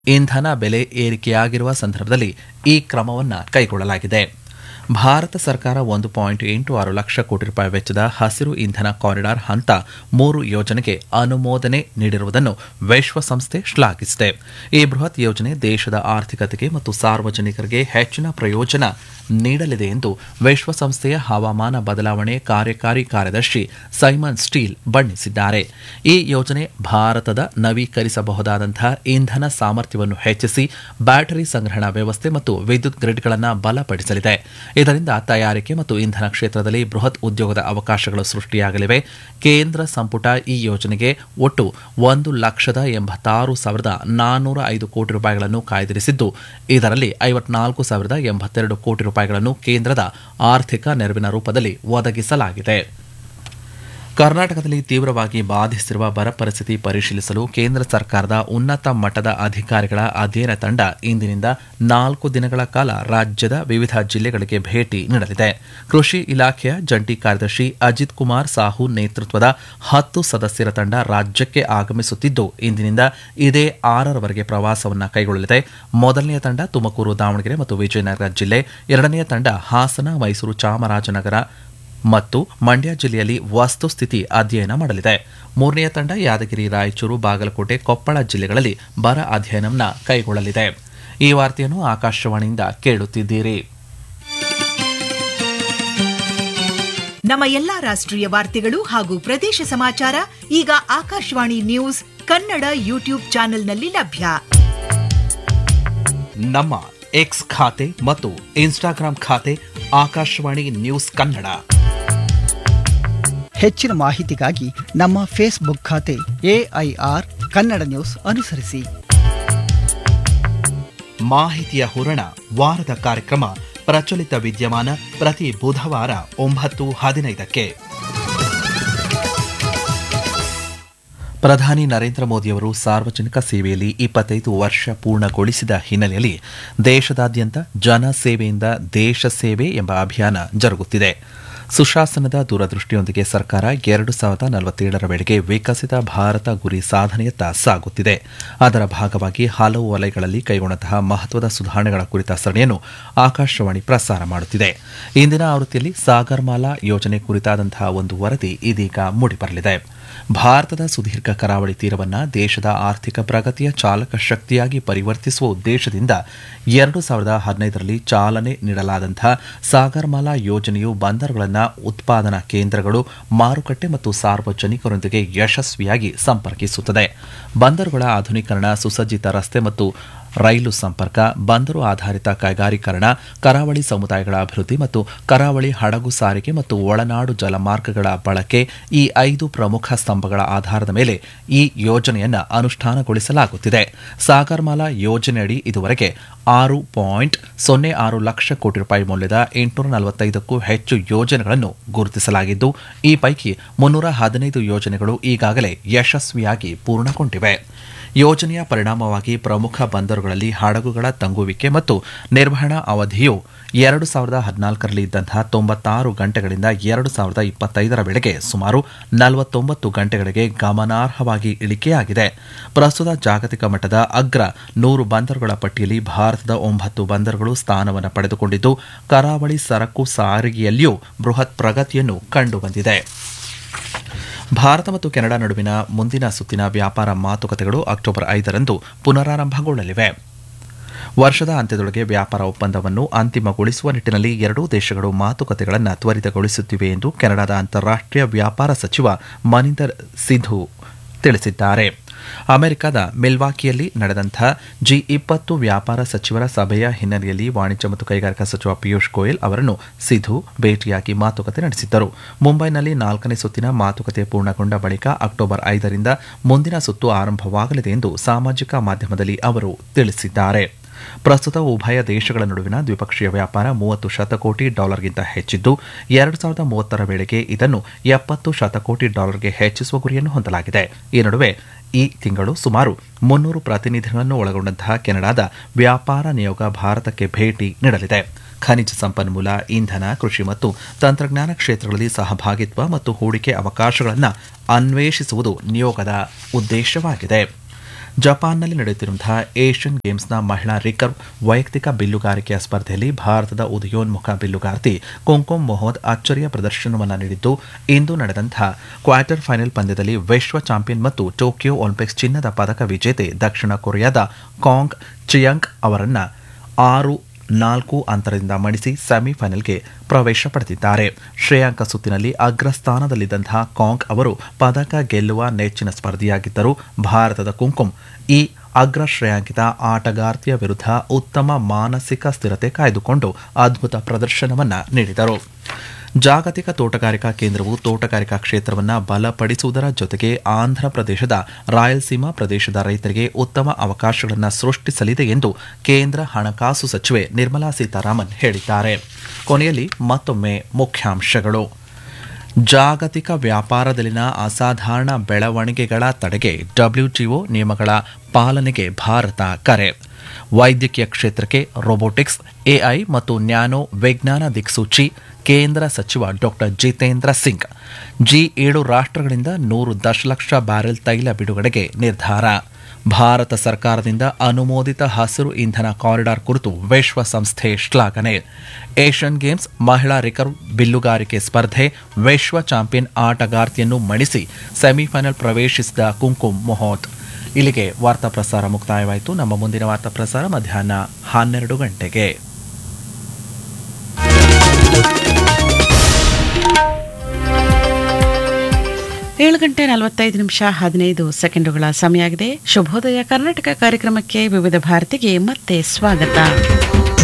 ಇಂಧನ ಬೆಲೆ ಏರಿಕೆಯಾಗಿರುವ ಸಂದರ್ಭದಲ್ಲಿ ಈ ಕ್ರಮವನ್ನು ಕೈಗೊಳ್ಳಲಾಗಿದೆ ಭಾರತ ಸರ್ಕಾರ ಒಂದು ಪಾಯಿಂಟ್ ಎಂಟು ಆರು ಲಕ್ಷ ಕೋಟಿ ರೂಪಾಯಿ ವೆಚ್ಚದ ಹಸಿರು ಇಂಧನ ಕಾರಿಡಾರ್ ಹಂತ ಮೂರು ಯೋಜನೆಗೆ ಅನುಮೋದನೆ ನೀಡಿರುವುದನ್ನು ವಿಶ್ವಸಂಸ್ಥೆ ಶ್ಲಾಘಿಸಿದೆ ಈ ಬೃಹತ್ ಯೋಜನೆ ದೇಶದ ಆರ್ಥಿಕತೆಗೆ ಮತ್ತು ಸಾರ್ವಜನಿಕರಿಗೆ ಹೆಚ್ಚಿನ ಪ್ರಯೋಜನ ನೀಡಲಿದೆ ಎಂದು ವಿಶ್ವಸಂಸ್ಥೆಯ ಹವಾಮಾನ ಬದಲಾವಣೆ ಕಾರ್ಯಕಾರಿ ಕಾರ್ಯದರ್ಶಿ ಸೈಮನ್ ಸ್ಟೀಲ್ ಬಣ್ಣಿಸಿದ್ದಾರೆ ಈ ಯೋಜನೆ ಭಾರತದ ನವೀಕರಿಸಬಹುದಾದಂತಹ ಇಂಧನ ಸಾಮರ್ಥ್ಯವನ್ನು ಹೆಚ್ಚಿಸಿ ಬ್ಯಾಟರಿ ಸಂಗ್ರಹಣಾ ವ್ಯವಸ್ಥೆ ಮತ್ತು ವಿದ್ಯುತ್ ಗ್ರಿಡ್ಗಳನ್ನು ಬಲಪಡಿಸಲಿದೆ ಇದರಿಂದ ತಯಾರಿಕೆ ಮತ್ತು ಇಂಧನ ಕ್ಷೇತ್ರದಲ್ಲಿ ಬೃಹತ್ ಉದ್ಯೋಗದ ಅವಕಾಶಗಳು ಸೃಷ್ಟಿಯಾಗಲಿವೆ ಕೇಂದ್ರ ಸಂಪುಟ ಈ ಯೋಜನೆಗೆ ಒಟ್ಟು ಒಂದು ಲಕ್ಷದ ಎಂಬತ್ತಾರು ಸಾವಿರದ ನಾನ್ನೂರ ಐದು ಕೋಟಿ ರೂಪಾಯಿಗಳನ್ನು ಕಾಯ್ದಿರಿಸಿದ್ದು ಇದರಲ್ಲಿ ಐವತ್ನಾಲ್ಕು ಸಾವಿರದ ಎಂಬತ್ತೆರಡು ಕೋಟಿ ರೂಪಾಯಿಗಳನ್ನು ಕೇಂದ್ರದ ಆರ್ಥಿಕ ನೆರವಿನ ರೂಪದಲ್ಲಿ ಒದಗಿಸಲಾಗಿದೆ ಕರ್ನಾಟಕದಲ್ಲಿ ತೀವ್ರವಾಗಿ ಬಾಧಿಸಿರುವ ಬರ ಪರಿಸ್ಥಿತಿ ಪರಿಶೀಲಿಸಲು ಕೇಂದ್ರ ಸರ್ಕಾರದ ಉನ್ನತ ಮಟ್ಟದ ಅಧಿಕಾರಿಗಳ ಅಧ್ಯಯನ ತಂಡ ಇಂದಿನಿಂದ ನಾಲ್ಕು ದಿನಗಳ ಕಾಲ ರಾಜ್ಯದ ವಿವಿಧ ಜಿಲ್ಲೆಗಳಿಗೆ ಭೇಟಿ ನೀಡಲಿದೆ ಕೃಷಿ ಇಲಾಖೆಯ ಜಂಟಿ ಕಾರ್ಯದರ್ಶಿ ಅಜಿತ್ ಕುಮಾರ್ ಸಾಹು ನೇತೃತ್ವದ ಹತ್ತು ಸದಸ್ಯರ ತಂಡ ರಾಜ್ಯಕ್ಕೆ ಆಗಮಿಸುತ್ತಿದ್ದು ಇಂದಿನಿಂದ ಇದೇ ಆರರವರೆಗೆ ಪ್ರವಾಸವನ್ನು ಕೈಗೊಳ್ಳಲಿದೆ ಮೊದಲನೆಯ ತಂಡ ತುಮಕೂರು ದಾವಣಗೆರೆ ಮತ್ತು ವಿಜಯನಗರ ಜಿಲ್ಲೆ ಎರಡನೆಯ ತಂಡ ಹಾಸನ ಮೈಸೂರು ಚಾಮರಾಜನಗರ ಮತ್ತು ಮಂಡ್ಯ ಜಿಲ್ಲೆಯಲ್ಲಿ ವಸ್ತುಸ್ಥಿತಿ ಅಧ್ಯಯನ ಮಾಡಲಿದೆ ಮೂರನೆಯ ತಂಡ ಯಾದಗಿರಿ ರಾಯಚೂರು ಬಾಗಲಕೋಟೆ ಕೊಪ್ಪಳ ಜಿಲ್ಲೆಗಳಲ್ಲಿ ಬರ ಅಧ್ಯಯನವನ್ನು ಕೈಗೊಳ್ಳಲಿದೆ ಈ ವಾರ್ತೆಯನ್ನು ಆಕಾಶವಾಣಿಯಿಂದ ಕೇಳುತ್ತಿದ್ದೀರಿ ನಮ್ಮ ಎಲ್ಲಾ ರಾಷ್ಟ್ರೀಯ ವಾರ್ತೆಗಳು ಹಾಗೂ ಪ್ರದೇಶ ಸಮಾಚಾರ ಈಗ ಆಕಾಶವಾಣಿ ನ್ಯೂಸ್ ಕನ್ನಡ ಯೂಟ್ಯೂಬ್ ಚಾನೆಲ್ನಲ್ಲಿ ಲಭ್ಯ ನಮ್ಮ ಎಕ್ಸ್ ಖಾತೆ ಮತ್ತು ಇನ್ಸ್ಟಾಗ್ರಾಂ ಖಾತೆ ಆಕಾಶವಾಣಿ ನ್ಯೂಸ್ ಕನ್ನಡ ಹೆಚ್ಚಿನ ಮಾಹಿತಿಗಾಗಿ ನಮ್ಮ ಫೇಸ್ಬುಕ್ ಖಾತೆ ಎಐಆರ್ ಕನ್ನಡ ನ್ಯೂಸ್ ಅನುಸರಿಸಿ ಮಾಹಿತಿಯ ಹೂರಣ ವಾರದ ಕಾರ್ಯಕ್ರಮ ಪ್ರಚಲಿತ ವಿದ್ಯಮಾನ ಪ್ರತಿ ಬುಧವಾರ ಒಂಬತ್ತು ಹದಿನೈದಕ್ಕೆ ಪ್ರಧಾನಿ ನರೇಂದ್ರ ಮೋದಿಯವರು ಸಾರ್ವಜನಿಕ ಸೇವೆಯಲ್ಲಿ ಇಪ್ಪತ್ತೈದು ವರ್ಷ ಪೂರ್ಣಗೊಳಿಸಿದ ಹಿನ್ನೆಲೆಯಲ್ಲಿ ದೇಶದಾದ್ಯಂತ ಜನ ಸೇವೆಯಿಂದ ದೇಶ ಸೇವೆ ಎಂಬ ಅಭಿಯಾನ ಜರುಗುತ್ತಿದೆ ಸುಶಾಸನದ ದೂರದೃಷ್ಟಿಯೊಂದಿಗೆ ಸರ್ಕಾರ ಎರಡು ಸಾವಿರದ ನಲವತ್ತೇಳರ ವೇಳೆಗೆ ವಿಕಸಿತ ಭಾರತ ಗುರಿ ಸಾಧನೆಯತ್ತ ಸಾಗುತ್ತಿದೆ ಅದರ ಭಾಗವಾಗಿ ಹಲವು ವಲಯಗಳಲ್ಲಿ ಕೈಗೊಂಡಂತಹ ಮಹತ್ವದ ಸುಧಾರಣೆಗಳ ಕುರಿತ ಸರಣಿಯನ್ನು ಆಕಾಶವಾಣಿ ಪ್ರಸಾರ ಮಾಡುತ್ತಿದೆ ಇಂದಿನ ಆವೃತ್ತಿಯಲ್ಲಿ ಸಾಗರ್ಮಾಲಾ ಯೋಜನೆ ಕುರಿತಾದಂತಹ ಒಂದು ವರದಿ ಇದೀಗ ಮೂಡಿಬರಲಿದೆ ಭಾರತದ ಸುದೀರ್ಘ ಕರಾವಳಿ ತೀರವನ್ನು ದೇಶದ ಆರ್ಥಿಕ ಪ್ರಗತಿಯ ಚಾಲಕ ಶಕ್ತಿಯಾಗಿ ಪರಿವರ್ತಿಸುವ ಉದ್ದೇಶದಿಂದ ಎರಡು ಸಾವಿರದ ಹದಿನೈದರಲ್ಲಿ ಚಾಲನೆ ನೀಡಲಾದಂತಹ ಸಾಗರ್ಮಾಲಾ ಯೋಜನೆಯು ಬಂದರುಗಳನ್ನು ಉತ್ಪಾದನಾ ಕೇಂದ್ರಗಳು ಮಾರುಕಟ್ಟೆ ಮತ್ತು ಸಾರ್ವಜನಿಕರೊಂದಿಗೆ ಯಶಸ್ವಿಯಾಗಿ ಸಂಪರ್ಕಿಸುತ್ತದೆ ಬಂದರುಗಳ ಆಧುನೀಕರಣ ಸುಸಜ್ಜಿತ ರಸ್ತೆ ಮತ್ತು ರೈಲು ಸಂಪರ್ಕ ಬಂದರು ಆಧಾರಿತ ಕೈಗಾರೀಕರಣ ಕರಾವಳಿ ಸಮುದಾಯಗಳ ಅಭಿವೃದ್ಧಿ ಮತ್ತು ಕರಾವಳಿ ಹಡಗು ಸಾರಿಗೆ ಮತ್ತು ಒಳನಾಡು ಜಲಮಾರ್ಗಗಳ ಬಳಕೆ ಈ ಐದು ಪ್ರಮುಖ ಸ್ತಂಭಗಳ ಆಧಾರದ ಮೇಲೆ ಈ ಯೋಜನೆಯನ್ನು ಅನುಷ್ಠಾನಗೊಳಿಸಲಾಗುತ್ತಿದೆ ಸಾಗರ್ಮಾಲಾ ಯೋಜನೆಯಡಿ ಇದುವರೆಗೆ ಆರು ಪಾಯಿಂಟ್ ಸೊನ್ನೆ ಆರು ಲಕ್ಷ ಕೋಟಿ ರೂಪಾಯಿ ಮೌಲ್ಯದ ಎಂಟುನೂರ ನಲವತ್ತೈದಕ್ಕೂ ಹೆಚ್ಚು ಯೋಜನೆಗಳನ್ನು ಗುರುತಿಸಲಾಗಿದ್ದು ಈ ಪೈಕಿ ಮುನ್ನೂರ ಹದಿನೈದು ಯೋಜನೆಗಳು ಈಗಾಗಲೇ ಯಶಸ್ವಿಯಾಗಿ ಪೂರ್ಣಗೊಂಡಿವೆ ಯೋಜನೆಯ ಪರಿಣಾಮವಾಗಿ ಪ್ರಮುಖ ಬಂದರುಗಳಲ್ಲಿ ಹಡಗುಗಳ ತಂಗುವಿಕೆ ಮತ್ತು ನಿರ್ವಹಣಾ ಅವಧಿಯು ಎರಡು ಸಾವಿರದ ಹದಿನಾಲ್ಕರಲ್ಲಿ ಇದ್ದಂತಹ ತೊಂಬತ್ತಾರು ಗಂಟೆಗಳಿಂದ ಎರಡು ಸಾವಿರದ ಇಪ್ಪತ್ತೈದರ ವೇಳೆಗೆ ಸುಮಾರು ನಲವತ್ತೊಂಬತ್ತು ಗಂಟೆಗಳಿಗೆ ಗಮನಾರ್ಹವಾಗಿ ಇಳಿಕೆಯಾಗಿದೆ ಪ್ರಸ್ತುತ ಜಾಗತಿಕ ಮಟ್ಟದ ಅಗ್ರ ನೂರು ಬಂದರುಗಳ ಪಟ್ಟಿಯಲ್ಲಿ ಭಾರತದ ಒಂಬತ್ತು ಬಂದರುಗಳು ಸ್ಥಾನವನ್ನು ಪಡೆದುಕೊಂಡಿದ್ದು ಕರಾವಳಿ ಸರಕು ಸಾರಿಗೆಯಲ್ಲಿಯೂ ಬೃಹತ್ ಪ್ರಗತಿಯನ್ನು ಕಂಡುಬಂದಿದೆ ಭಾರತ ಮತ್ತು ಕೆನಡಾ ನಡುವಿನ ಮುಂದಿನ ಸುತ್ತಿನ ವ್ಯಾಪಾರ ಮಾತುಕತೆಗಳು ಅಕ್ಟೋಬರ್ ಐದರಂದು ಪುನರಾರಂಭಗೊಳ್ಳಲಿವೆ ವರ್ಷದ ಅಂತ್ಯದೊಳಗೆ ವ್ಯಾಪಾರ ಒಪ್ಪಂದವನ್ನು ಅಂತಿಮಗೊಳಿಸುವ ನಿಟ್ಟಿನಲ್ಲಿ ಎರಡೂ ದೇಶಗಳು ಮಾತುಕತೆಗಳನ್ನು ತ್ವರಿತಗೊಳಿಸುತ್ತಿವೆ ಎಂದು ಕೆನಡಾದ ಅಂತಾರಾಷ್ಟೀಯ ವ್ಯಾಪಾರ ಸಚಿವ ಮನಿಂದರ್ ಸಿಧು ತಿಳಿಸಿದ್ದಾರೆ ಅಮೆರಿಕದ ಮಿಲ್ವಾಕಿಯಲ್ಲಿ ನಡೆದಂಥ ಜಿ ಇಪ್ಪತ್ತು ವ್ಯಾಪಾರ ಸಚಿವರ ಸಭೆಯ ಹಿನ್ನೆಲೆಯಲ್ಲಿ ವಾಣಿಜ್ಯ ಮತ್ತು ಕೈಗಾರಿಕಾ ಸಚಿವ ಪಿಯೂಷ್ ಗೋಯಲ್ ಅವರನ್ನು ಸಿಧು ಭೇಟಿಯಾಗಿ ಮಾತುಕತೆ ನಡೆಸಿದ್ದರು ಮುಂಬೈನಲ್ಲಿ ನಾಲ್ಕನೇ ಸುತ್ತಿನ ಮಾತುಕತೆ ಪೂರ್ಣಗೊಂಡ ಬಳಿಕ ಅಕ್ಟೋಬರ್ ಐದರಿಂದ ಮುಂದಿನ ಸುತ್ತು ಆರಂಭವಾಗಲಿದೆ ಎಂದು ಸಾಮಾಜಿಕ ಮಾಧ್ಯಮದಲ್ಲಿ ಅವರು ತಿಳಿಸಿದ್ದಾರೆ ಪ್ರಸ್ತುತ ಉಭಯ ದೇಶಗಳ ನಡುವಿನ ದ್ವಿಪಕ್ಷೀಯ ವ್ಯಾಪಾರ ಮೂವತ್ತು ಶತಕೋಟಿ ಡಾಲರ್ಗಿಂತ ಹೆಚ್ಚಿದ್ದು ಎರಡು ಸಾವಿರದ ಮೂವತ್ತರ ವೇಳೆಗೆ ಇದನ್ನು ಎಪ್ಪತ್ತು ಶತಕೋಟಿ ಡಾಲರ್ಗೆ ಹೆಚ್ಚಿಸುವ ಗುರಿಯನ್ನು ಹೊಂದಲಾಗಿದೆ ಈ ನಡುವೆ ಈ ತಿಂಗಳು ಸುಮಾರು ಮುನ್ನೂರು ಪ್ರತಿನಿಧಿಗಳನ್ನು ಒಳಗೊಂಡಂತಹ ಕೆನಡಾದ ವ್ಯಾಪಾರ ನಿಯೋಗ ಭಾರತಕ್ಕೆ ಭೇಟಿ ನೀಡಲಿದೆ ಖನಿಜ ಸಂಪನ್ಮೂಲ ಇಂಧನ ಕೃಷಿ ಮತ್ತು ತಂತ್ರಜ್ಞಾನ ಕ್ಷೇತ್ರಗಳಲ್ಲಿ ಸಹಭಾಗಿತ್ವ ಮತ್ತು ಹೂಡಿಕೆ ಅವಕಾಶಗಳನ್ನು ಅನ್ವೇಷಿಸುವುದು ನಿಯೋಗದ ಉದ್ದೇಶವಾಗಿದೆ ಜಪಾನ್ನಲ್ಲಿ ನಡೆಯುತ್ತಿರುವಂತಹ ಏಷ್ಯನ್ ಗೇಮ್ಸ್ನ ಮಹಿಳಾ ರಿಕರ್ವ್ ವೈಯಕ್ತಿಕ ಬಿಲ್ಲುಗಾರಿಕೆಯ ಸ್ಪರ್ಧೆಯಲ್ಲಿ ಭಾರತದ ಉದಯೋನ್ಮುಖ ಬಿಲ್ಲುಗಾರ್ತಿ ಕುಂಕುಮ್ ಮೊಹಮ್ಮದ್ ಅಚ್ಚರಿಯ ಪ್ರದರ್ಶನವನ್ನು ನೀಡಿದ್ದು ಇಂದು ನಡೆದಂತಹ ಕ್ವಾರ್ಟರ್ ಫೈನಲ್ ಪಂದ್ಯದಲ್ಲಿ ವಿಶ್ವ ಚಾಂಪಿಯನ್ ಮತ್ತು ಟೋಕಿಯೋ ಒಲಿಂಪಿಕ್ಸ್ ಚಿನ್ನದ ಪದಕ ವಿಜೇತೆ ದಕ್ಷಿಣ ಕೊರಿಯಾದ ಕಾಂಗ್ ಚಿಯಾಂಗ್ ಅವರನ್ನ ಆರು ನಾಲ್ಕು ಅಂತರದಿಂದ ಮಣಿಸಿ ಸೆಮಿಫೈನಲ್ಗೆ ಪ್ರವೇಶ ಪಡೆದಿದ್ದಾರೆ ಶ್ರೇಯಾಂಕ ಸುತ್ತಿನಲ್ಲಿ ಅಗ್ರಸ್ಥಾನದಲ್ಲಿದ್ದಂತಹ ಕಾಂಗ್ ಅವರು ಪದಕ ಗೆಲ್ಲುವ ನೆಚ್ಚಿನ ಸ್ಪರ್ಧಿಯಾಗಿದ್ದರು ಭಾರತದ ಕುಂಕುಮ್ ಈ ಅಗ್ರ ಶ್ರೇಯಾಂಕಿತ ಆಟಗಾರ್ತಿಯ ವಿರುದ್ಧ ಉತ್ತಮ ಮಾನಸಿಕ ಸ್ಥಿರತೆ ಕಾಯ್ದುಕೊಂಡು ಅದ್ಭುತ ಪ್ರದರ್ಶನವನ್ನ ನೀಡಿದರು ಜಾಗತಿಕ ತೋಟಗಾರಿಕಾ ಕೇಂದ್ರವು ತೋಟಗಾರಿಕಾ ಕ್ಷೇತ್ರವನ್ನು ಬಲಪಡಿಸುವುದರ ಜೊತೆಗೆ ಆಂಧ್ರ ಪ್ರದೇಶದ ರಾಯಲಸೀಮಾ ಪ್ರದೇಶದ ರೈತರಿಗೆ ಉತ್ತಮ ಅವಕಾಶಗಳನ್ನು ಸೃಷ್ಟಿಸಲಿದೆ ಎಂದು ಕೇಂದ್ರ ಹಣಕಾಸು ಸಚಿವೆ ನಿರ್ಮಲಾ ಸೀತಾರಾಮನ್ ಹೇಳಿದ್ದಾರೆ ಕೊನೆಯಲ್ಲಿ ಮತ್ತೊಮ್ಮೆ ಮುಖ್ಯಾಂಶಗಳು ಜಾಗತಿಕ ವ್ಯಾಪಾರದಲ್ಲಿನ ಅಸಾಧಾರಣ ಬೆಳವಣಿಗೆಗಳ ತಡೆಗೆ ಡಬ್ಲ್ಯೂಟಿಒ ನಿಯಮಗಳ ಪಾಲನೆಗೆ ಭಾರತ ಕರೆ ವೈದ್ಯಕೀಯ ಕ್ಷೇತ್ರಕ್ಕೆ ರೋಬೋಟಿಕ್ಸ್ ಎಐ ಮತ್ತು ನ್ಯಾನೋ ವಿಜ್ಞಾನ ದಿಕ್ಸೂಚಿ ಕೇಂದ್ರ ಸಚಿವ ಡಾಕ್ಟರ್ ಜಿತೇಂದ್ರ ಸಿಂಗ್ ಜಿ ಏಳು ರಾಷ್ಟ್ರಗಳಿಂದ ನೂರು ದಶಲಕ್ಷ ಬ್ಯಾರೆಲ್ ತೈಲ ಬಿಡುಗಡೆಗೆ ನಿರ್ಧಾರ ಭಾರತ ಸರ್ಕಾರದಿಂದ ಅನುಮೋದಿತ ಹಸಿರು ಇಂಧನ ಕಾರಿಡಾರ್ ಕುರಿತು ವಿಶ್ವಸಂಸ್ಥೆ ಶ್ಲಾಘನೆ ಏಷ್ಯನ್ ಗೇಮ್ಸ್ ಮಹಿಳಾ ರಿಕರ್ವ್ ಬಿಲ್ಲುಗಾರಿಕೆ ಸ್ಪರ್ಧೆ ವಿಶ್ವ ಚಾಂಪಿಯನ್ ಆಟಗಾರ್ತಿಯನ್ನು ಮಣಿಸಿ ಸೆಮಿಫೈನಲ್ ಪ್ರವೇಶಿಸಿದ ಕುಂಕುಮ್ ಮೊಹೋತ್ ಇಲ್ಲಿಗೆ ವಾರ್ತಾ ಪ್ರಸಾರ ಮುಕ್ತಾಯವಾಯಿತು ನಮ್ಮ ಮುಂದಿನ ವಾರ್ತಾ ಪ್ರಸಾರ ಮಧ್ಯಾಹ್ನ ಹನ್ನೆರಡು ಗಂಟೆಗೆ ಏಳು ಗಂಟೆ ನಲವತ್ತೈದು ನಿಮಿಷ ಹದಿನೈದು ಸೆಕೆಂಡುಗಳ ಸಮಯ ಆಗಿದೆ ಶುಭೋದಯ ಕರ್ನಾಟಕ ಕಾರ್ಯಕ್ರಮಕ್ಕೆ ವಿವಿಧ ಭಾರತಿಗೆ ಮತ್ತೆ ಸ್ವಾಗತ